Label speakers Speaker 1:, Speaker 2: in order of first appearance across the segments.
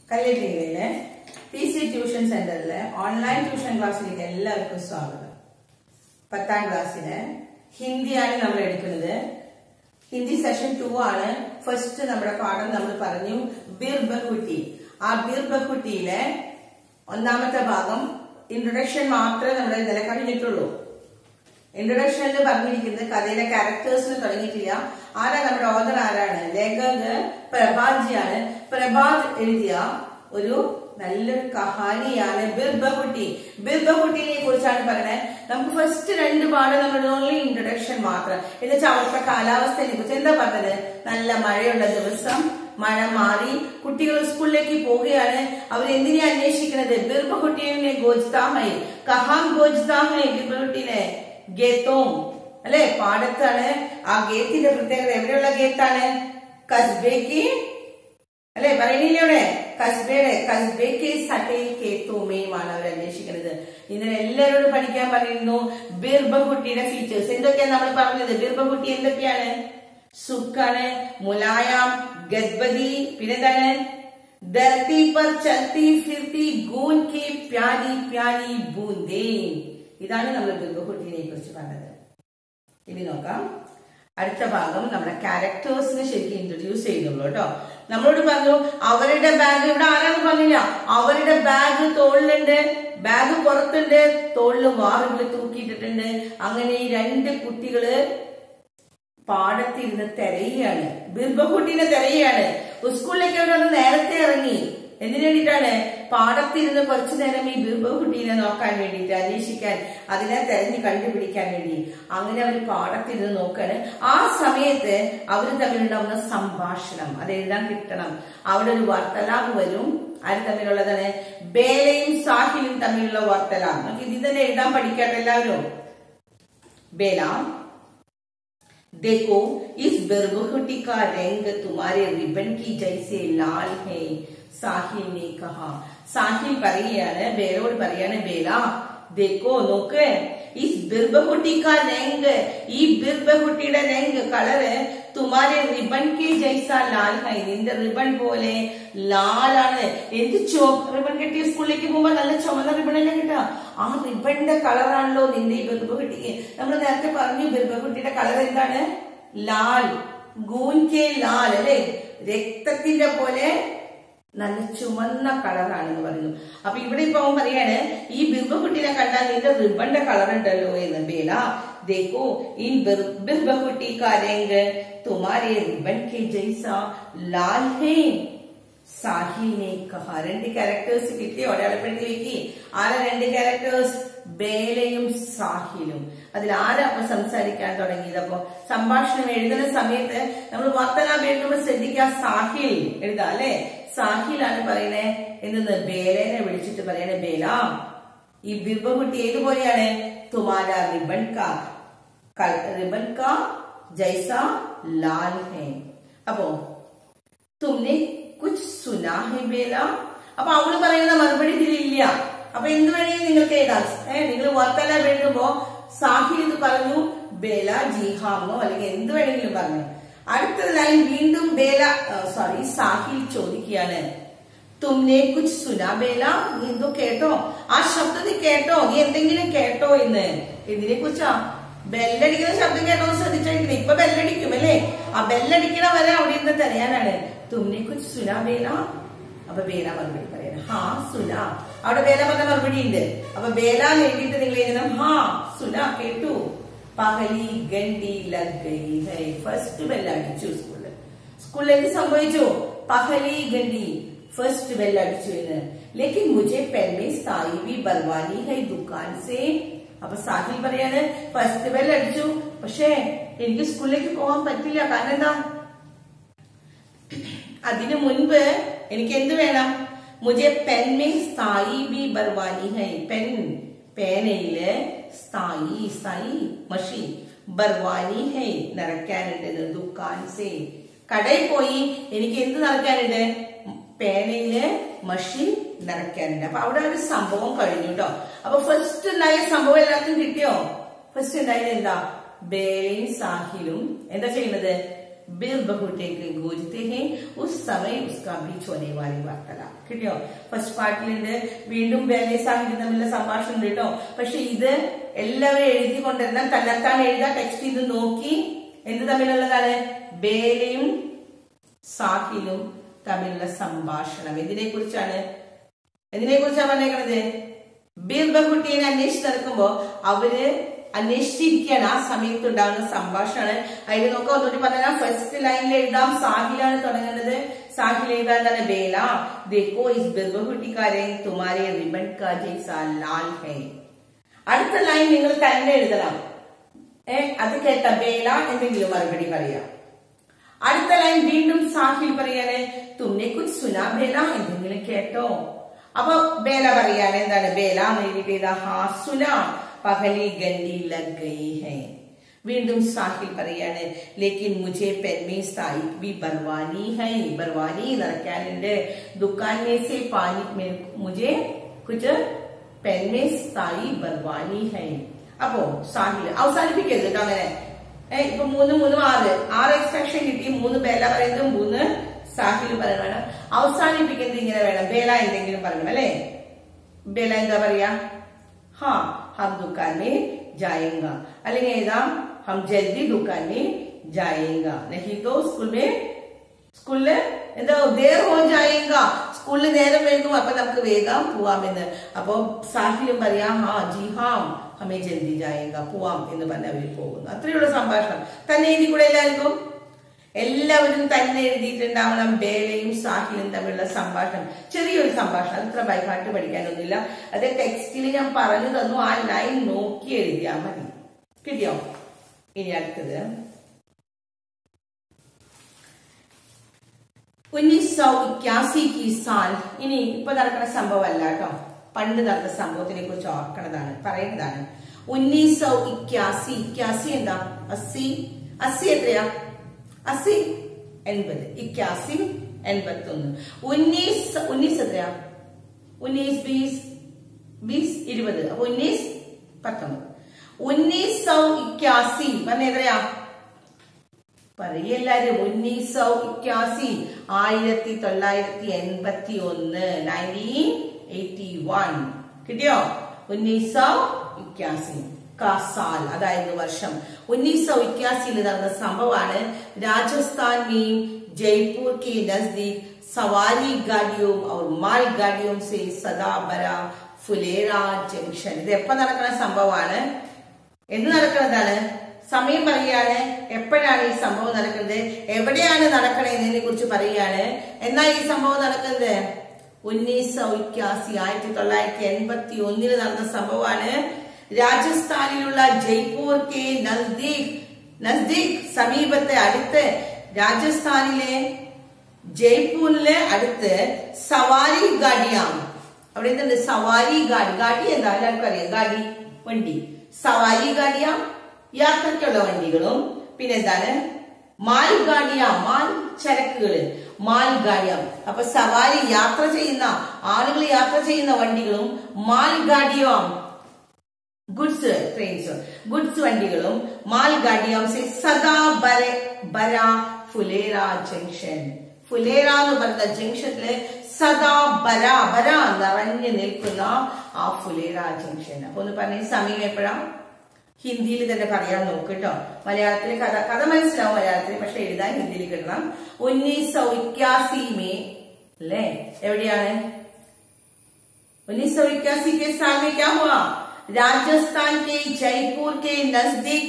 Speaker 1: കല്ലേട്ടിയിലെ P C tuition സെന്ററിലെ online tuition ക്ലാസ്സിലേക്ക് എല്ലാവർക്കും സ്വാഗതം പത്താം ക്ലാസ്സിന് ഹിന്ദിയാണ് നമ്മൾ എടുക്കുന്നത് ഹിന്ദി സെഷൻ ടു ആണ് ഫസ്റ്റ് നമ്മുടെ പാഠം നമ്മൾ പറഞ്ഞു ബിർ ബഹുട്ടി ആ ബിർ ബഹുട്ടിയിലെ ഒന്നാമത്തെ ഭാഗം ഇൻട്രൊഡക്ഷൻ മാത്രമേ നമ്മൾ ഇന്നലെ കഴിഞ്ഞിട്ടുള്ളൂ ഇൻട്രൊഡക്ഷനിൽ പറഞ്ഞിരിക്കുന്നത് കഥയിലെ ക്യാരക്ടേഴ്സിന് തുടങ്ങിയിട്ടില്ല ആരാ നമ്മുടെ ഓദർ ആരാണ് ലേഖക് പ്രഭാത്ജിയാണ് പ്രഭാത് എഴുതിയ ഒരു നല്ലൊരു കഹാനിയാണ് ബിർബഹുട്ടി ബിർബഹുട്ടിനെ കുറിച്ചാണ് പറയുന്നത് നമുക്ക് ഫസ്റ്റ് രണ്ട് പാഠം നമ്മൾ ഓൺലി ഇൻട്രൊഡക്ഷൻ മാത്രം എന്ന് വെച്ചാൽ അവിടുത്തെ കാലാവസ്ഥയെ കുറിച്ച് എന്താ പറഞ്ഞത് നല്ല മഴയുള്ള ദിവസം മഴ മാറി കുട്ടികൾ സ്കൂളിലേക്ക് പോവുകയാണ് അവർ എന്തിനെ അന്വേഷിക്കുന്നത് ബിർബഹുട്ടിനെ ഗോജ്താഹൈ കഹാം ഗോജ്താഹൈ ബിർബഹുട്ടിനെ ഗേത്തോം അല്ലെ പാടത്താണ് ആ ഗേത്തിന്റെ പ്രത്യേകത എവിടെയുള്ള ഗേത്താണ് കസ്ബേക്ക് അല്ലെ പറയുന്നില്ലേ ഇവിടെ കസ്ബയുടെ കസ്ബേക്ക് സട്ടയിൽ കേത്തോമയുമാണ് അവർ അന്വേഷിക്കുന്നത് ഇന്നലെ എല്ലാവരോടും പഠിക്കാൻ പറഞ്ഞിരുന്നു ബിർബഹുട്ടിയുടെ ഫീച്ചേഴ്സ് എന്തൊക്കെയാണ് നമ്മൾ പറഞ്ഞത് ബിർബഹുട്ടി എന്തൊക്കെയാണ് സുക്കാണ് മുലായാം ഗദ്ബതി പിന്നെന്താണ് ധർത്തി പർ ചൽത്തി ഫിർത്തി ഗൂൻ കെ പ്യാരി പ്യാരി ബൂന്തേ ഇതാണ് നമ്മൾ ബിർബഹുട്ടിനെ കുറിച്ച് പറഞ്ഞത് ഇനി നോക്കാം അടുത്ത ഭാഗം നമ്മുടെ ക്യാരക്ടേഴ്സിനെ ശരിക്കും ഇൻട്രൊഡ്യൂസ് ചെയ്യുന്നുള്ളൂ കേട്ടോ നമ്മളോട് പറഞ്ഞു അവരുടെ ബാഗ് ഇവിടെ ആരാന്ന് പറഞ്ഞില്ല അവരുടെ ബാഗ് തോളിലുണ്ട് ബാഗ് പുറത്തുണ്ട് തോളിൽ വാറുകൾ തൂക്കിയിട്ടിട്ടുണ്ട് അങ്ങനെ ഈ രണ്ട് കുട്ടികള് പാടത്തിരുന്ന് തിരയുകയാണ് ബിർബക്കുട്ടിനെ തിരയുകയാണ് സ്കൂളിലേക്ക് അവർ നേരത്തെ ഇറങ്ങി എന്തിനു വേണ്ടിയിട്ടാണ് പാടത്തിരുന്ന് കുറച്ചു നേരം ഈ ബിർബക്കുട്ടീനെ നോക്കാൻ വേണ്ടിയിട്ട് അന്വേഷിക്കാൻ അതിനെ തെരഞ്ഞു കണ്ടുപിടിക്കാൻ വേണ്ടി അങ്ങനെ അവർ പാടത്തിരുന്ന് നോക്കാണ് ആ സമയത്ത് അവർ തമ്മിലുണ്ടാവുന്ന സംഭാഷണം അത് എഴുതാൻ കിട്ടണം അവിടെ ഒരു വാർത്തലാപ് വരും ആര് തമ്മിലുള്ളതാണ് ബേലയും സാഹിലും തമ്മിലുള്ള വാർത്തലാം നമുക്ക് ഇതിൽ തന്നെ എഴുതാൻ പഠിക്കട്ടെ എല്ലാവരും ബേല देखो इस बरबहुटी का रंग तुम्हारे रिबन की जैसे लाल है സാഹിൽ ने कहा സാഹിൽ പറയുകയാണ് ബേലോട് പറയാണ് ബേല ദേക്കോ നോക്ക് ഈ ബിർബഹുട്ടി കാ രംഗ് ഈ ബിർബഹുട്ടിയുടെ രംഗ് കളറ് തുമാരെ റിബൺ കെ ജൈസ ലാൽ ഹൈ നിന്റെ റിബൺ പോലെ ലാലാണ് എന്ത് ചോ റിബൺ കെട്ടിയ സ്കൂളിലേക്ക് പോകുമ്പോ നല്ല ചുമന്ന റിബൺ അല്ലേ കിട്ടാ ആ റിബണിന്റെ കളറാണല്ലോ നിന്റെ ഈ ബിർബഹുട്ടിക്ക് നമ്മൾ നേരത്തെ പറഞ്ഞു ബിർബഹുട്ടിയുടെ കളർ എന്താണ് ലാൽ ഗൂൻ കെ ലാൽ അല്ലെ രക്തത്തിന്റെ പോലെ നല്ല ചുമന്ന കളറാണെന്ന് പറയുന്നു അപ്പൊ ഇവിടെ ഇപ്പൊ അവൻ പറയാണ് ഈ ബിർബക്കുട്ടിനെ കണ്ടാൽ നിന്റെ റിബന്റെ കളർ ഉണ്ടല്ലോ എന്ന് ബേല देखो इन बिरबहुटी का रंग तुम्हारे रिबन के जैसा लाल है സാഹിനെ കഹ രണ്ട് ക്യാരക്ടേഴ്സ് കിട്ടിയോ അടയാളപ്പെടുത്തി വെക്കി ആരാ രണ്ട് ക്യാരക്ടേഴ്സ് ബേലയും സാഹിലും അതിൽ ആരാ അപ്പൊ സംസാരിക്കാൻ തുടങ്ങിയത് അപ്പൊ സംഭാഷണം എഴുതുന്ന സമയത്ത് നമ്മൾ വാർത്തലാപം എഴുതുമ്പോൾ ശ്രദ്ധിക്കുക സാഹിൽ എഴുതാം അല്ലെ സാഹിലാണ് പറയുന്നത് എന്തെന്ന് ബേലേനെ വിളിച്ചിട്ട് പറയണേ ബേല ഈ ബിർബകുട്ടി ഏതുപോലെയാണ് തുമാര റിബൺ കാ റിബൺ കാ ജൈസ ലാൽ ഹേ അപ്പോ തുമ്നെ കുച്ച് സുനാ ഹെ ബേല അപ്പൊ അവള് പറയുന്ന മറുപടി ഇതിലില്ല അപ്പൊ എന്ത് വേണമെങ്കിലും നിങ്ങൾക്ക് എഴുതാം ഏഹ് നിങ്ങൾ വാർത്തല എഴുതുമ്പോ സാഹിൽ ഇത് പറഞ്ഞു ബേല ജിഹാമെന്നോ അല്ലെങ്കിൽ എന്ത് വേണമെങ്കിലും പറഞ്ഞു അടുത്ത ലൈൻ വീണ്ടും ബേല സോറി സാഹിൽ ചോദിക്കുകയാണ് തുമ്നെ കുച്ച് സുനാ ബേല നീ എന്തോ കേട്ടോ ആ ശബ്ദം നീ കേട്ടോ നീ എന്തെങ്കിലും കേട്ടോ എന്ന് ഇതിനെ കുറിച്ചാ ബെല്ലടിക്കുന്ന ശബ്ദം കേട്ടോ ശ്രദ്ധിച്ചിരിക്കുന്നത് ഇപ്പൊ ബെല്ലടിക്കും അല്ലേ ആ ബെല്ലടിക്കണ വരെ അവിടെ ഇരുന്ന് തെരയാനാണ് തുമ്നെ കുച്ച് സുനാ ബേല അപ്പൊ ബേല മറുപടി പറയണം ഹാ സുന അവിടെ ബേല പറഞ്ഞ മറുപടി ഉണ്ട് അപ്പൊ ബേല എഴുതിയിട്ട് നിങ്ങൾ എഴുതണം ഹാ സുന കേട്ടു പകലി ഗണ്ടി ലഗൈ ഹൈ ഫസ്റ്റ് ബെല്ലടിച്ചു സ്കൂളിൽ സ്കൂളിൽ എന്ത് സംഭവിച്ചു പഹലി ഗണ്ടി ഫസ്റ്റ് ബെൽ അടിച്ചു എന്ന് ലേക്കിൻ മുझे പെന്നെ സ്ഥായി ബി ബർവാനി ഹൈ ദുക്കാൻ സേ അപ്പൊ സാഹിൽ പറയാണ് ഫസ്റ്റ് ബെൽ അടിച്ചു പക്ഷേ എനിക്ക് സ്കൂളിലേക്ക് പോകാൻ പറ്റില്ല കാരണം എന്താ അതിനു മുൻപ് എനിക്ക് എന്ത് വേണം മുझे പെൻ മേ സ്ഥായി ബി ബർവാനി ഹൈ പെൻ പേനയില് സ്ഥായി സ്ഥായി മഷി ബർവാനി ഹൈ നിറയ്ക്കാനുണ്ട് ദുക്കാൻ സേ കടയിൽ പോയി എനിക്ക് എന്ത് നിറയ്ക്കാനുണ്ട് പേനയില് മഷി നിറയ്ക്കാനുണ്ട് അപ്പൊ അവിടെ ഒരു സംഭവം കഴിഞ്ഞു കേട്ടോ അപ്പൊ ഫസ്റ്റ് ഉണ്ടായ സംഭവം എല്ലാവർക്കും കിട്ടിയോ ഫസ്റ്റ് ഉണ്ടായത് എന്താ ബേലയും സാഹിലും എന്താ ചെയ്യുന്നത് बिल बहुटे के गूंजते हैं उस समय उसका बीच होने वाली वार्तालाप കിട്ടിയോ ഫസ്റ്റ് പാർട്ടിലുണ്ട് വീണ്ടും ബേലെ സാഹിത്യം തമ്മിലുള്ള സംഭാഷണം ഉണ്ട് കേട്ടോ പക്ഷെ ഇത് എല്ലാവരും എഴുതി കൊണ്ടിരുന്നാൽ തന്നെത്താൻ എഴുതാ ടെക്സ്റ്റ് ഇത് നോക്കി എന്ത് തമ്മിലുള്ളതാണ് ബേലയും സാഹിലും തമ്മിലുള്ള സംഭാഷണം ഇതിനെ കുറിച്ചാണ് എന്തിനെ കുറിച്ചാണ് പറഞ്ഞേക്കണത് ബീർ ബഹുട്ടിയെ അന്വേഷിച്ച് നടക്കുമ്പോ അവര് അന്വേഷിച്ചിരിക്കുകയാണ് ആ സമയത്ത് ഉണ്ടാകുന്ന സംഭാഷണമാണ് അതിൽ നോക്കാം ഒന്നുകൂടി പറഞ്ഞാൽ ഫസ്റ്റ് ലൈനിൽ എഴുതാം സാഹിലാണ് തുടങ്ങുന്നത് സാഹിൽ എഴുതാൻ തന്നെ ബേല ദേക്കോ ഇസ് ബിർബഹുട്ടിക്കാരൻ തുമാരെ റിബൺ കാ ജൈസ ലാൽ ഹേ അടുത്ത ലൈൻ നിങ്ങൾ തന്നെ എഴുതണം ഏ അത് കേട്ട ബേല എന്തെങ്കിലും മറുപടി പറയാം അടുത്ത ലൈൻ വീണ്ടും സാഹിൽ പറയാണ് തുമ്നെ കുച്ച് സുനാ ബേല എന്തെങ്കിലും കേട്ടോ അപ്പൊ ബേല പറയാണ് എന്താണ് ബേല എന്ന് എഴുതിയിട്ട് ഹാ സുനാ പഹലി ഗണ്ടി ലഗ് ഗയി ഹൈ വീണ്ടും സാഹിൽ പറയാണ് ലേക്കിൻ മുझे पेन में स्थायिक भी बरवानी है बरवानी നിറയ്ക്കാനുണ്ട് दुकान में से पानी में मुझे कुछ पेन में स्थायी बरवानी है അപ്പോ സാഹിൽ അവസാനിപ്പിക്കരുത് കേട്ടോ അങ്ങനെ ഏ ഇപ്പൊ മൂന്ന് മൂന്നും ആറ് ആറ് എക്സ്ട്രാക്ഷൻ കിട്ടി മൂന്ന് ബേല പറയുന്നത് മൂന്ന് സാഹിൽ പറയണം വേണം അവസാനിപ്പിക്കുന്നത് ഇങ്ങനെ വേണം ബേല എന്തെങ്കിലും പറയണം അല്ലേ ബേല എന്താ പറയാ ഹാ ഹം ദുക്കാൻ മേ ജായേങ്ക അല്ലെങ്കിൽ എഴുതാം ഹം ജൽദി ദുക്കാൻ മേ ജായേങ്ക നഹി തോ സ്കൂൾ മേ സ്കൂളില് എന്താ ദേർ ഹോ ജായേങ്ക സ്കൂളിൽ നേരം വൈകും അപ്പൊ നമുക്ക് വേഗം പോവാമെന്ന് അപ്പൊ സാഹിലും പറയാം ഹാ ജി ഹാം ഹമേ ജൽദി ജായേങ്ക പോവാം എന്ന് പറഞ്ഞ് അവർ പോകുന്നു അത്രയുള്ള സംഭാഷണം തന്നെ എഴുതി കൂടെ എല്ലാവർക്കും എല്ലാവരും തന്നെ എഴുതിയിട്ടുണ്ടാവണം ബേലയും സാഹിലും തമ്മിലുള്ള സംഭാഷണം ചെറിയൊരു സംഭാഷണം അത്ര ബൈഹാട്ട് പഠിക്കാനൊന്നുമില്ല അത് ടെക്സ്റ്റിൽ ഞാൻ പറഞ്ഞു തന്നു ആ ലൈൻ നോക്കി എഴുതിയാൽ മതി കിട്ടിയോ ഇനി അടുത്തത് ഉന്നീസ് സൗ ഇക്യാസി കി സാൽ ഇനി ഇപ്പൊ നടക്കുന്ന സംഭവമല്ല കേട്ടോ പണ്ട് നടന്ന സംഭവത്തിനെ കുറിച്ച് ഓർക്കണതാണ് പറയുന്നതാണ് ഉന്നീസ് സൗ ഇക്യാസി ഇക്യാസി എന്താ അസി അസി എത്രയാ അസി എൺപത് ഇക്യാസി എൺപത്തി ഒന്ന് ഉന്നീസ് ഉന്നീസ് എത്രയാ ഉന്നീസ് ബീസ് ബീസ് ഇരുപത് അപ്പൊ ഉന്നീസ് പത്തൊമ്പത് ഉന്നീസ് സൗ ഇക്യാസി പറഞ്ഞ എത്രയാ പറയെല്ലാരും ഉന്നീസോ ഇക്യാസി ആയിരത്തി തൊള്ളായിരത്തി എൺപത്തി ഒന്ന് നയൻറ്റീൻ എയ്റ്റി വൺ കിട്ടിയോ ഉന്നീസോ ഇക്യാസി കാസാൽ അതായത് വർഷം ഉന്നീസോ ഇക്യാസിയിൽ നടന്ന സംഭവമാണ് രാജസ്ഥാൻ में जयपुर के नजदीक सवारी गाड़ियों और माल गाड़ियों से सदा भरा ഫുലേറ ജംഗ്ഷൻ ഇത് എപ്പോ നടക്കുന്ന സംഭവമാണ് എന്ന് നടക്കുന്നതാണ് സമയം പറയാണ് എപ്പോഴാണ് ഈ സംഭവം നടക്കുന്നത് എവിടെയാണ് നടക്കണതിനെ കുറിച്ച് പറയാണ് എന്നാൽ ഈ സംഭവം നടക്കുന്നത് ഉന്നീസോ ഇക്യാസി ആയിരത്തി തൊള്ളായിരത്തി എൺപത്തി ഒന്നിന് നടന്ന സംഭവമാണ് രാജസ്ഥാനിലുള്ള ജയ്പൂർ കെ നസ്ദീഖ് നസ്ദീഖ് സമീപത്തെ അടുത്ത് രാജസ്ഥാനിലെ ജയ്പൂരിലെ അടുത്ത് സവാരി ഗാഡിയാം അവിടെ എന്തുണ്ട് സവാരി ഗാഡി ഗാഡി എന്താ എല്ലാവർക്കും അറിയാം ഗാഡി വണ്ടി സവാരി ഗാഡിയാം യാത്രയ്ക്കുള്ള വണ്ടികളും പിന്നെ എന്താണ് മാൽ ഗാഡിയ മാൽ ചരക്കുകള് മാൽ ഗാഡിയം അപ്പൊ സവാരി യാത്ര ചെയ്യുന്ന ആളുകൾ യാത്ര ചെയ്യുന്ന വണ്ടികളും മാൽ ഗാഡിയം ഗുഡ്സ് ട്രെയിൻസ് ഗുഡ്സ് വണ്ടികളും മാൽ ഗാഡിയം സെ സദാ ബര ബര ഫുലേര ജംഗ്ഷൻ ഫുലേര എന്ന് പറയുന്ന ജംഗ്ഷനില് സദാ ബര ബര നിറഞ്ഞു നിൽക്കുന്ന ആ ഫുലേര ജംഗ്ഷൻ അപ്പൊ ഒന്ന് പറഞ്ഞ സമയം എപ്പോഴാ ഹിന്ദിയിൽ തന്നെ പറയാൻ നോക്ക് കേട്ടോ മലയാളത്തിൽ കഥ കഥ മനസ്സിലാവും മലയാളത്തിൽ പക്ഷെ എഴുതാൻ ഹിന്ദിയിൽ കിട്ടണം ഉന്നീസോ ഇക്യാസി മേ അല്ലേ എവിടെയാണ് उन्नीस सौ इक्यासी के साल में क्या हुआ राजस्थान के जयपुर के नजदीक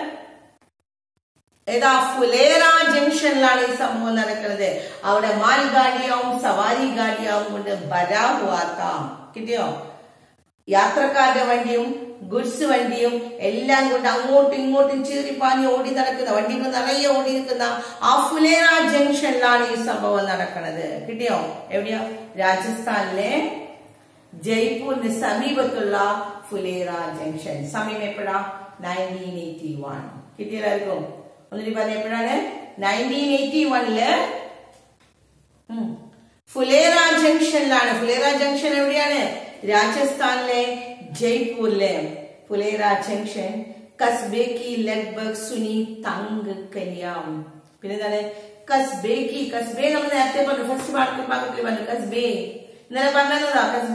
Speaker 1: ഏതാ ഫുലേറ ജംഗ്ഷനിലാണ് ഈ സംഭവം നടക്കുന്നത് അവിടെ മാൽ ഗാഡിയാവും സവാരി ഗാഡിയാവും കൊണ്ട് ബരാ ഹുവാത്താം കിട്ടിയോ യാത്രക്കാരുടെ വണ്ടിയും ഗുഡ്സ് വണ്ടിയും എല്ലാം കൊണ്ട് അങ്ങോട്ടും ഇങ്ങോട്ടും ചീറിപ്പാഞ്ഞ് ഓടി നടക്കുന്ന വണ്ടികൾ നിറയെ ഓടി നിൽക്കുന്ന ആ ഫുലേറ ജംഗ്ഷനിലാണ് ഈ സംഭവം നടക്കുന്നത് കിട്ടിയോ എവിടെയാ രാജസ്ഥാനിലെ ജയ്പൂരിന് സമീപത്തുള്ള ഫുലേറ ജംഗ്ഷൻ സമയം എപ്പോഴാ നയൻറ്റീൻ എയ്റ്റി വൺ കിട്ടിയതായിരിക്കും ഒന്നിട്ട് പറഞ്ഞ എപ്പോഴാണ് നയൻറ്റീൻ എയ്റ്റി വണ്ണില് ഫുലേറ ജംഗ്ഷനിലാണ് ഫുലേറ ജംഗ്ഷൻ എവിടെയാണ് രാജസ്ഥാനിലെ ജയ്പൂരിലെ ഫുലേറ ജംഗ്ഷൻ കസ്ബे की लगभग सुनी तंग कलियाम പിന്നെ എന്താണ് കസ്ബേ കി കസ്ബേ നമ്മൾ നേരത്തെ പറഞ്ഞു ഫസ്റ്റ് ഭാഗത്തിൽ ഭാഗത്തിൽ പറഞ്ഞു കസ്ബേ ഇന്നലെ പറഞ്ഞതാ കസ്ബ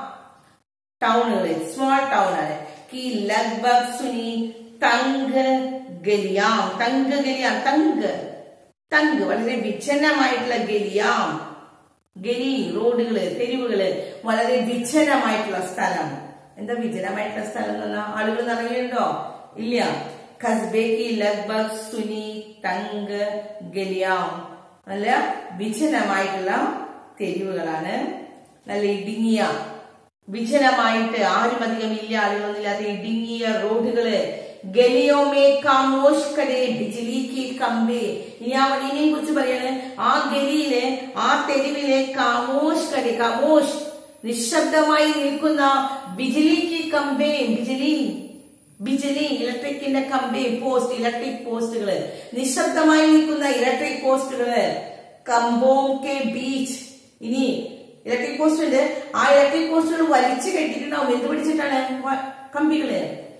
Speaker 1: ടൗണുകൾ സ്മോൾ ടൗൺ ആണ് കി ലഗ്ഭഗ് സുനി തങ്ക് ഗലിയാം തങ്ക് ഗലിയാം തങ്ക് തങ്ക് വളരെ വിജനമായിട്ടുള്ള ഗലിയാം ഗലി റോഡുകള് തെരുവുകള് വളരെ വിജനമായിട്ടുള്ള സ്ഥലം എന്താ വിജനമായിട്ടുള്ള സ്ഥലം എന്ന് പറഞ്ഞാൽ ആളുകൾ നിറയുണ്ടോ ഇല്ല ഖസ്ബേക്ക് ലഗ്ഭഗ് സുനി തങ്ക് ഗലിയാം നല്ല വിജനമായിട്ടുള്ള തെരുവുകളാണ് നല്ല ഇടുങ്ങിയ വിജനമായിട്ട് ആരും അധികം ഇല്ല ആളുകളൊന്നുമില്ലാത്ത ഇടുങ്ങിയ റോഡുകള് ഗലിയോമേ കാമോഷ് കടേ ബിജിലിക്ക് കമ്പേ ഇനി ആ വഴിനെ കുറിച്ച് പറയാണ് ആ ഗലിയിലെ ആ തെരുവിലെ കാമോഷ് കടേ കാമോഷ് നിശബ്ദമായി നിൽക്കുന്ന ബിജിലിക്ക് കമ്പേ ബിജിലി ബിജിലി ഇലക്ട്രിക്കിന്റെ കമ്പി പോസ്റ്റ് ഇലക്ട്രിക് പോസ്റ്റുകള് നിശബ്ദമായി നിൽക്കുന്ന ഇലക്ട്രിക് പോസ്റ്റുകള് കമ്പോം കെ ബീച്ച് ഇനി ഇലക്ട്രിക് പോസ്റ്റ് ഉണ്ട് ആ ഇലക്ട്രിക് പോസ്റ്റുകൾ വലിച്ചു കെട്ടിട്ടുണ്ടാവും എന്ത് പിടിച്ചിട്ടാണ് വ- കമ്പികള്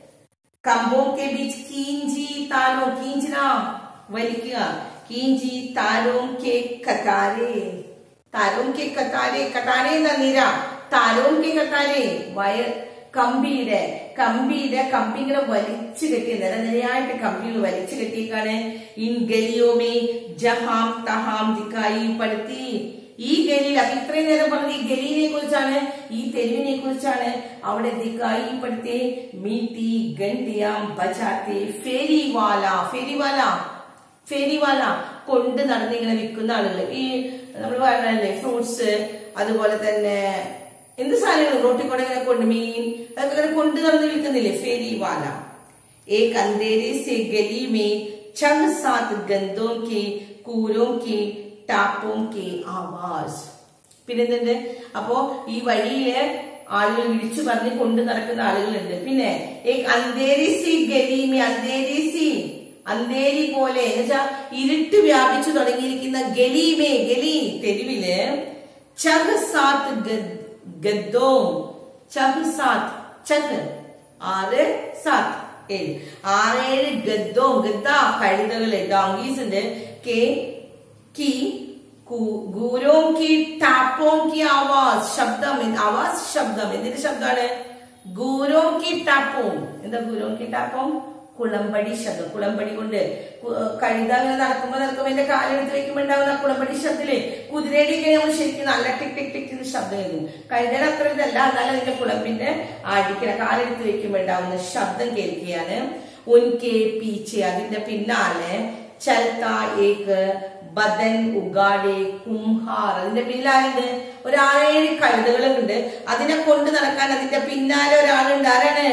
Speaker 1: കമ്പോം കെ ബീച്ച് കീഞ്ചി താരോ കീഞ്ചിന വലിക്കുക കീഞ്ചി താരോം കെ കത്താരെ താരോം കെ കത്താരെ കത്താരെ എന്ന നിര താരോം കെ കത്താരെ വയ കമ്പിയുടെ കമ്പിയുടെ കമ്പി ഇങ്ങനെ വലിച്ചു കെട്ടി നിരനിരയായിട്ട് കമ്പികൾ വലിച്ചു കെട്ടിയേക്കാണ് ഇൻ ഗലിയോമേ ജഹാം തഹാം ദിക്കായി പടുത്തി ഈ ഗലിയിൽ അപ്പൊ ഇത്രയും നേരം പറഞ്ഞ ഈ ഗലിനെ കുറിച്ചാണ് ഈ തെരുവിനെ കുറിച്ചാണ് അവിടെ ദിക്കായി പടുത്തെ മീട്ടി ഗണ്ടിയാം ബജാത്തെ ഫേരിവാല ഫേരിവാല ഫേരിവാല കൊണ്ട് നടന്ന് ഇങ്ങനെ വിൽക്കുന്ന ആളുകൾ ഈ നമ്മൾ പറഞ്ഞല്ലേ ഫ്രൂട്ട്സ് അതുപോലെ തന്നെ എന്ത് സാധനങ്ങൾ റോട്ടിൽ കൂടെ ഇങ്ങനെ കൊണ്ട് മീൻ അതൊക്കെ ഇങ്ങനെ കൊണ്ട് നടന്ന് വിൽക്കുന്നില്ലേ ഫേരിവാല एक अंधेरे से गली में छह सात गंदों के കൂരോം കി ടാപ്പോം കി ആവാസ് പിന്നെന്തുണ്ട് അപ്പോ ഈ വഴിയില് ആളുകൾ വിളിച്ചു പറഞ്ഞ് കൊണ്ട് നടക്കുന്ന ആളുകളുണ്ട് പിന്നെ ഏക് അന്തേരി സി ഗലീമി അന്തേരി സി അന്തേരി പോലെ എന്ന് വെച്ചാ ഇരുട്ട് വ്യാപിച്ചു തുടങ്ങിയിരിക്കുന്ന ഗലീമേ ഗലി തെരുവില് ചഹ് സാത്ത് ഗദ്- ഗദ്ദോം ചഹ് സാത്ത് ചഹ് ആറ് സാത്ത് ഏഴ് ആറേഴ് ഗദ്ദോ ഗദ്ദ കഴുതകള് ഡോങ്കീസ് ഉണ്ട് കെ की കു- ഗൂരോം കി ടാപ്പോം കി ആവാസ് ശബ്ദം എന്ത്- ആവാസ് ശബ്ദം എന്തിന്റെ ശബ്ദമാണ് ഗൂരോം കി ടാപ്പോം എന്താ ഗൂരോം കി ടാപ്പോം കുളമ്പടി ശബ്ദം കുളമ്പടി കൊണ്ട് കു- കഴുത അങ്ങനെ നടക്കുമ്പോ നടക്കുമ്പോ എന്റെ കാലെടുത്ത് വെക്കുമ്പോ ഉണ്ടാവുന്ന ആ കുളമ്പടി ശബ്ദത്തില് കുതിരയുടെയൊക്കെ നമ്മൾ ശരിക്കും നല്ല ടിക് ടിക് ടിക് എന്ന് ശബ്ദം കേൾക്കും കഴുതയുടെ അത്ര ഇതല്ല എന്നാലും അതിന്റെ കുളമ്പിന്റെ അടിക്കണ കാലെടുത്ത് വെക്കുമ്പോ ഉണ്ടാവുന്ന ശബ്ദം കേൾക്കുകയാണ് ഉൻകെ പീച്ചെ അതിന്റെ പിന്നാലെ ചൽത്ത ഏക്ക് ബദൻ ഉഗാഡെ കുംഹാർ അതിന്റെ പിന്നിലാരുണ്ട് ഒരു ആറേഴ് കഴുതകളുണ്ട് അതിനെ കൊണ്ട് നടക്കാൻ അതിന്റെ പിന്നാലെ ഒരാളുണ്ട് ആരാണ്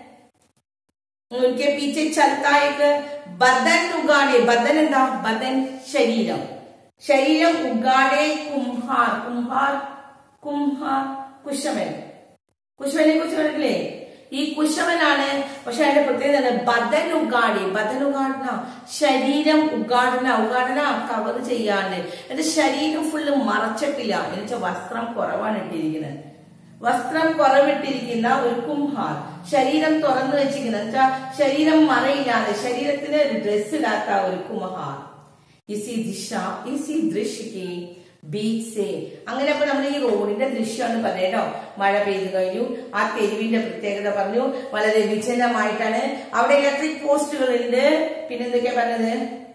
Speaker 1: ഉनके पीछे चलता एक बदन उगाड़े बदन എന്താ ബദൻ ശരീരം ശരീരം ഉഗാടെ കുംഹാർ കുംഹാർ കുംഹാർ കുശവൻ കുശവനെ കുറിച്ച് കണ്ടിട്ടില്ലേ ഈ കുശവനാണ് പക്ഷെ അതിന്റെ പ്രത്യേകത എന്താണ്? ബദൻ ഉഗാടി ബദൻ ഉഗാടന ശരീരം ഉഗാടന ഉഗാടന കവർ ചെയ്യാണ്ട് എന്റെ ശരീരം ഫുള്ള് മറച്ചിട്ടില്ല എന്ന് വെച്ചാൽ വസ്ത്രം കുറവാണ് ഇട്ടിരിക്കുന്നത് വസ്ത്രം കുറവിട്ടിരിക്കുന്ന ഒരു കുംഹാർ ശരീരം തുറന്നു വെച്ചിരിക്കുന്ന വെച്ചാൽ ശരീരം മറയില്ലാതെ ശരീരത്തിന് ഒരു ഡ്രസ് ഇടാത്ത ഒരു കുംഹാർ ഇസി ദിശ ഇസി ദൃശ്യക്ക് ബീച്ച് സേ അങ്ങനെ അപ്പൊ നമ്മൾ ഈ റോഡിന്റെ ദൃശ്യമാണ് പറഞ്ഞത് കേട്ടോ മഴ പെയ്തു കഴിഞ്ഞു ആ തെരുവിന്റെ പ്രത്യേകത പറഞ്ഞു വളരെ വിജനമായിട്ടാണ് അവിടെ ഇലക്ട്രിക് പോസ്റ്റുകൾ ഉണ്ട് പിന്നെ എന്തൊക്കെയാ പറഞ്ഞത്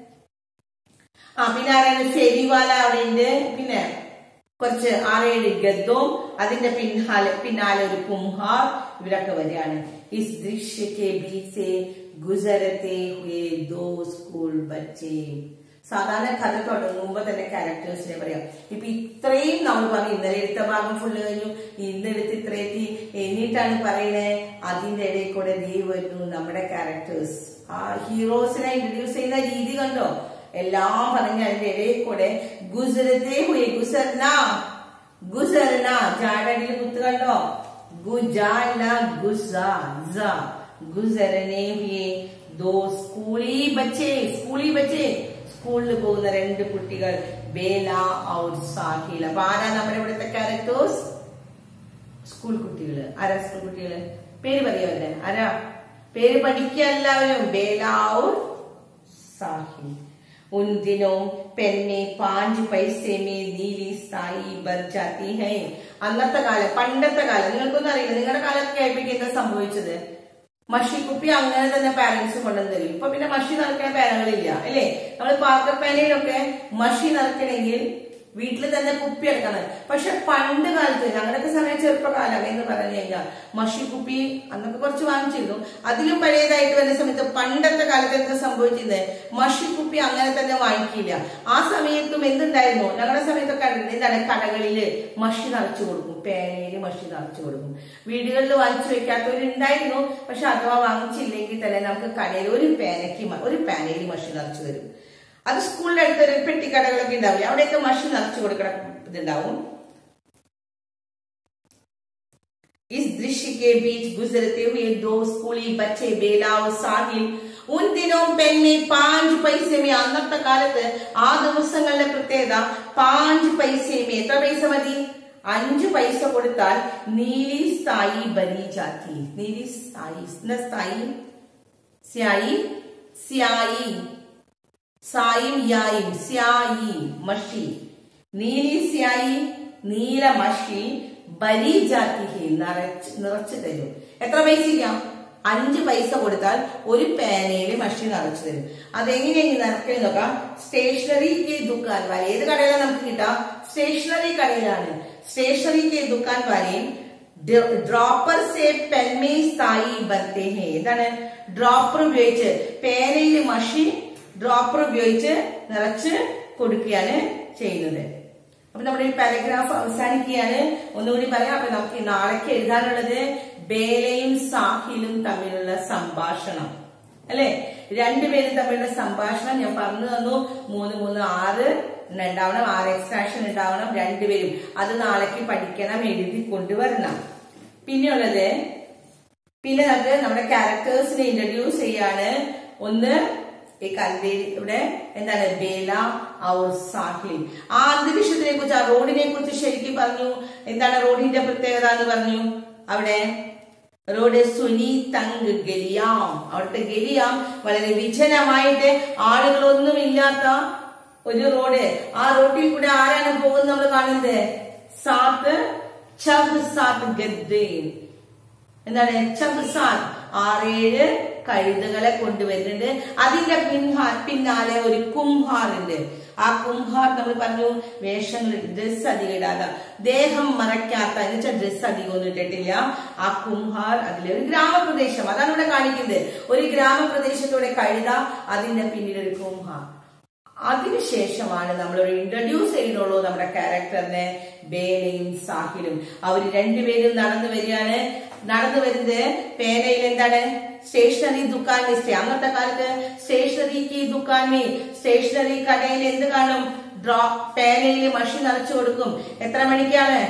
Speaker 1: ആ പിന്നെ ആരാണ് ഫെരിവാല അവിടെ ഉണ്ട് പിന്നെ കുറച്ച് ആറേഴ് ഗദ്ദവും അതിന്റെ പിന്നാലെ പിന്നാലെ ഒരു കുംഹാർ ഇവരൊക്കെ വരികയാണ് ഇസ് ദൃശ്യ കെ ബീച്ച് ഗുസരത്തെ ഹുയെ ദോ സ്കൂൾ ബച്ചേ സാധാരണ കഥ തുടങ്ങുമ്പോ തന്നെ ക്യാരക്ടേഴ്സിനെ പറയാം ഇപ്പൊ ഇത്രയും നമ്മൾ പറഞ്ഞു ഇന്നലെ എടുത്ത ഭാഗം ഫുള്ള് കഴിഞ്ഞു ഇന്ന് എടുത്ത് ഇത്ര എത്തി എന്നിട്ടാണ് പറയണേ അതിന്റെ ഇടയിൽ കൂടെ ദേ വരുന്നു നമ്മുടെ ക്യാരക്ടേഴ്സ് ആ ഹീറോസിനെ ഇൻട്രൊഡ്യൂസ് ചെയ്യുന്ന രീതി കണ്ടോ എല്ലാം പറഞ്ഞ അതിന്റെ ഇടയിൽ കൂടെ ഗുസരത്തെ ഹുയെ ഗുസർന ഗുസർന ജാടടിയിൽ കുത്ത് കണ്ടോ ഗുജാല ഗുസ സ ഗുസരനെ ഹുയെ ദോ സ്കൂളി ബച്ചേ സ്കൂളി ബച്ചേ സ്കൂളിൽ പോകുന്ന രണ്ട് കുട്ടികൾ ബേല ഔർ സാഹിൽ അപ്പൊ ആരാ നമ്മുടെ ഇവിടുത്തെ ക്യാരക്ടേഴ്സ് സ്കൂൾ കുട്ടികള് ആരാ സ്കൂൾ കുട്ടികള് പേര് പറയാവല്ലേ ആരാ പേര് പഠിക്കുക എല്ലാവരും ബേല ഔർ സാഹിൽ उन दिनों पेन में पांच पैसे में നീലി സ്ഥായി ബർ ജാതി ഹൈ അന്നത്തെ കാലം പണ്ടത്തെ കാലം നിങ്ങൾക്കൊന്നും അറിയില്ല നിങ്ങളുടെ കാലത്തൊക്കെ ആയപ്പോഴേക്കും എന്താ സംഭവിച്ചത് മഷിക്കുപ്പി അങ്ങനെ തന്നെ പാരന്റ്സ് കൊണ്ടുവന്ന് തരും ഇപ്പൊ പിന്നെ മഷി നിറയ്ക്കാൻ പേനകളില്ല അല്ലേ നമ്മൾ പാർക്കർ പേനയിലൊക്കെ മഷി നിറയ്ക്കണമെങ്കിൽ വീട്ടിൽ തന്നെ കുപ്പി എടുക്കണം പക്ഷെ പണ്ട് കാലത്ത് ഞങ്ങളുടെയൊക്കെ സമയം ചെറുപ്പകാലം എന്ന് പറഞ്ഞു കഴിഞ്ഞാൽ മഷി കുപ്പി അന്നൊക്കെ കുറച്ച് വാങ്ങിച്ചിരുന്നു അതിലും പഴയതായിട്ട് വരുന്ന സമയത്ത് പണ്ടത്തെ കാലത്ത് എന്താ സംഭവിച്ചിരുന്നത് മഷി കുപ്പി അങ്ങനെ തന്നെ വാങ്ങിക്കില്ല ആ സമയത്തും എന്തുണ്ടായിരുന്നു ഞങ്ങളുടെ സമയത്തൊക്കെ കണ്ടിട്ടുണ്ട് എന്താണ് കടകളില് മഷി നിറച്ചു കൊടുക്കും പേനയിൽ മഷി നിറച്ചു കൊടുക്കും വീടുകളിൽ വാങ്ങിച്ചു വെക്കാത്തവരുണ്ടായിരുന്നു പക്ഷെ അഥവാ വാങ്ങിച്ചില്ലെങ്കിൽ തന്നെ നമുക്ക് കടയിൽ ഒരു പേനയ്ക്ക് മ- ഒരു പേനയിൽ മഷി നിറച്ചു തരും അത് സ്കൂളിന്റെ അടുത്തൊരു പെട്ടിക്കടകളൊക്കെ ഉണ്ടാവില്ല അവിടെയൊക്കെ മഷി നിറച്ചു കൊടുക്കണം ഇതുണ്ടാവും इस दृश्य के बीच गुजरते हुए दो स्कूली बच्चे बेला और साहिल ഉൻ ദിനവും പെന്നെ പാഞ്ച് പൈസമേ അന്നത്തെ കാലത്ത് ആ ദിവസങ്ങളിലെ പ്രത്യേകത പാഞ്ച് പൈസമേ എത്ര പൈസ മതി അഞ്ച് പൈസ കൊടുത്താൽ നീലി സ്ഥായി ബനി ജാതി നീലി സ്ഥായി എന്താ സ്ഥായി സ്യായി സ്യായി സായും യായും സ്യായി മഷി നീലി സ്യായി നീല മഷി ബലി ജാതി നിറച്ച് നിറച്ചു തരും എത്ര പൈസയ്ക്കാ അഞ്ച് പൈസ കൊടുത്താൽ ഒരു പേനയിൽ മഷി നിറച്ചു തരും അതെങ്ങനെയാണ് നിറക്കൽ നോക്കാം സ്റ്റേഷനറി കെ ദുക്കാൻ വാല ഏത് കടയിലാണ് നമുക്ക് കിട്ടാം സ്റ്റേഷനറി കടയിലാണ് സ്റ്റേഷനറി കെ ദുക്കാൻ വാലയും ഡ്രോപ്പർ സെ പെൻമേ സ്ഥായി ബർത്തേ ഹേ എന്താണ് ഡ്രോപ്പർ ഉപയോഗിച്ച് പേനയിൽ മഷി ഡ്രോപ്പർ ഉപയോഗിച്ച് നിറച്ച് കൊടുക്കുകയാണ് ചെയ്യുന്നത് അപ്പൊ നമ്മുടെ ഈ പാരഗ്രാഫ് അവസാനിക്കുകയാണ് ഒന്നുകൂടി പറയാം അപ്പൊ നമുക്ക് നാളേക്ക് എഴുതാനുള്ളത് ബേലയും സാഹിലും തമ്മിലുള്ള സംഭാഷണം അല്ലെ രണ്ടുപേരും തമ്മിലുള്ള സംഭാഷണം ഞാൻ പറഞ്ഞു തന്നു മൂന്ന് മൂന്ന് ആറ് ഉണ്ടാവണം ആറ് എക്സ്ട്രാക്ഷൻ ഉണ്ടാവണം രണ്ടുപേരും അത് നാളേക്ക് പഠിക്കണം എഴുതി കൊണ്ടുവരണം പിന്നെയുള്ളത് പിന്നെ നമുക്ക് നമ്മുടെ ക്യാരക്ടേഴ്സിനെ ഇൻട്രൊഡ്യൂസ് ചെയ്യാണ് ഒന്ന് ഈ കവിതയിൽ ഇവിടെ എന്താണ് ബേല ഔർ സാഹിൽ ആ അന്തരീക്ഷത്തിനെ കുറിച്ച് ആ റോഡിനെ കുറിച്ച് ശരിക്കും പറഞ്ഞു എന്താണ് റോഡിന്റെ പ്രത്യേകത എന്ന് പറഞ്ഞു അവിടെ റോഡ് സുനി തങ് ഗലിയാം അവിടുത്തെ ഗലിയാം വളരെ വിജനമായിട്ട് ആളുകളൊന്നും ഇല്ലാത്ത ഒരു റോഡ് ആ റോഡിൽ കൂടെ ആരാണ് പോകുന്നത് നമ്മൾ കാണുന്നത് സാത്ത് ചബ് സാത്ത് ഗദ്ദേ എന്താണ് ചബ്സാൻ ആറേഴ് കഴുതുകളെ കൊണ്ടുവരുന്നുണ്ട് അതിന്റെ പിൻഹാ പിന്നാലെ ഒരു കുംഹാർ ഉണ്ട് ആ കുംഹാർ നമ്മൾ പറഞ്ഞു വേഷങ്ങൾ ഡ്രസ് അധികം ഇടാതെ ദേഹം മറയ്ക്കാത്ത എന്ന് വെച്ചാൽ ഡ്രസ് അധികം ഒന്നും ഇട്ടിട്ടില്ല ആ കുംഹാർ അതിലെ ഒരു ഗ്രാമപ്രദേശം അതാണ് ഇവിടെ കാണിക്കുന്നത് ഒരു ഗ്രാമപ്രദേശത്തൂടെ കഴുത അതിന്റെ പിന്നിൽ ഒരു കുംഹാർ അതിനുശേഷമാണ് നമ്മൾ ഒരു ഇൻട്രൊഡ്യൂസ് ചെയ്യുന്നുള്ളൂ നമ്മുടെ ക്യാരക്ടറിനെ ബേലയും സാഹിലും അവർ രണ്ടുപേരും നടന്നു വരികയാണ് നടന്നു വരുന്നത് പേനയിൽ എന്താണ് സ്റ്റേഷനറി ദുക്കാൻ സ്റ്റേ അന്നത്തെ കാലത്ത് സ്റ്റേഷനറിക്ക് ദുക്കാൻമേ സ്റ്റേഷനറി കടയിൽ എന്ത് കാണും ഡ്രോ പേനയിൽ മഷി നിറച്ചു കൊടുക്കും എത്ര മണിക്കാണ്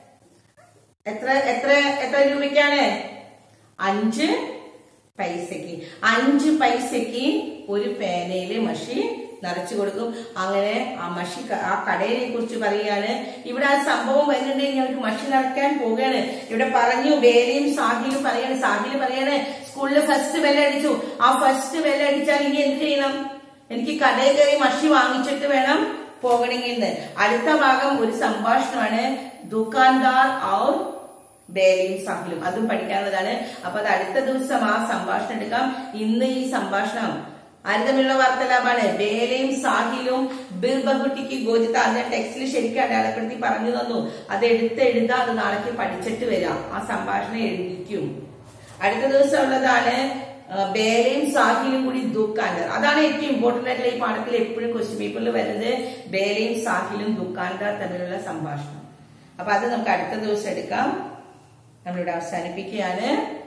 Speaker 1: എത്ര എത്ര എത്ര രൂപയ്ക്കാണ് അഞ്ച് പൈസക്ക് അഞ്ച് പൈസക്ക് ഒരു പേനയില് മഷി നിറച്ചു കൊടുക്കും അങ്ങനെ ആ മഷി ക- ആ കടയിനെ കുറിച്ച് പറയുകയാണ് ഇവിടെ ആ സംഭവം വരുന്നുണ്ട് ഞങ്ങൾക്ക് മഷി നിറയ്ക്കാൻ പോവുകയാണ് ഇവിടെ പറഞ്ഞു ബേലയും സാഹിലും പറയാണ് സാഹില് പറയാണ് സ്കൂളിൽ ഫസ്റ്റ് ബെല്ലടിച്ചു ആ ഫസ്റ്റ് ബെല്ലടിച്ചാൽ ഇനി എന്ത് ചെയ്യണം എനിക്ക് കടയിൽ കയറി മഷി വാങ്ങിച്ചിട്ട് വേണം പോകണമെങ്കിൽ എന്ന്. അടുത്ത ഭാഗം ഒരു സംഭാഷണമാണ് ദുക്കാൻദാർ ഔർ ബേലയും സാഹിലും അതും പഠിക്കാനുള്ളതാണ് അപ്പൊ അത് അടുത്ത ദിവസം ആ സംഭാഷണം എടുക്കാം ഇന്ന് ഈ സംഭാഷണം അരുതമുള്ള വാർത്തലാഭാണ് ബേലയും സാഹിലും ബിർബഹുട്ടിക്ക് ഗോചിത അതിന്റെ ടെക്സ്റ്റിൽ ശരിക്കും അടയാളപ്പെടുത്തി പറഞ്ഞു തന്നു അത് എടുത്ത് എഴുതാ അത് നാളേക്ക് പഠിച്ചിട്ട് വരാം ആ സംഭാഷണം എഴുതിക്കും അടുത്ത ദിവസം ഉള്ളതാണ് ആ, ബേലയും സാഹിലും കൂടി ദുഃഖാൻഡർ അതാണ് ഏറ്റവും ഇമ്പോർട്ടന്റ് ആയിട്ടുള്ള ഈ പാഠത്തിൽ എപ്പോഴും ക്വസ്റ്റ്യൻ പേപ്പറിൽ വരുന്നത് ബേലയും സാഹിലും ദുഃഖാൻഡർ തമ്മിലുള്ള സംഭാഷണം അപ്പൊ അത് നമുക്ക് അടുത്ത ദിവസം എടുക്കാം നമ്മളിവിടെ അവസാനിപ്പിക്കുകയാണ്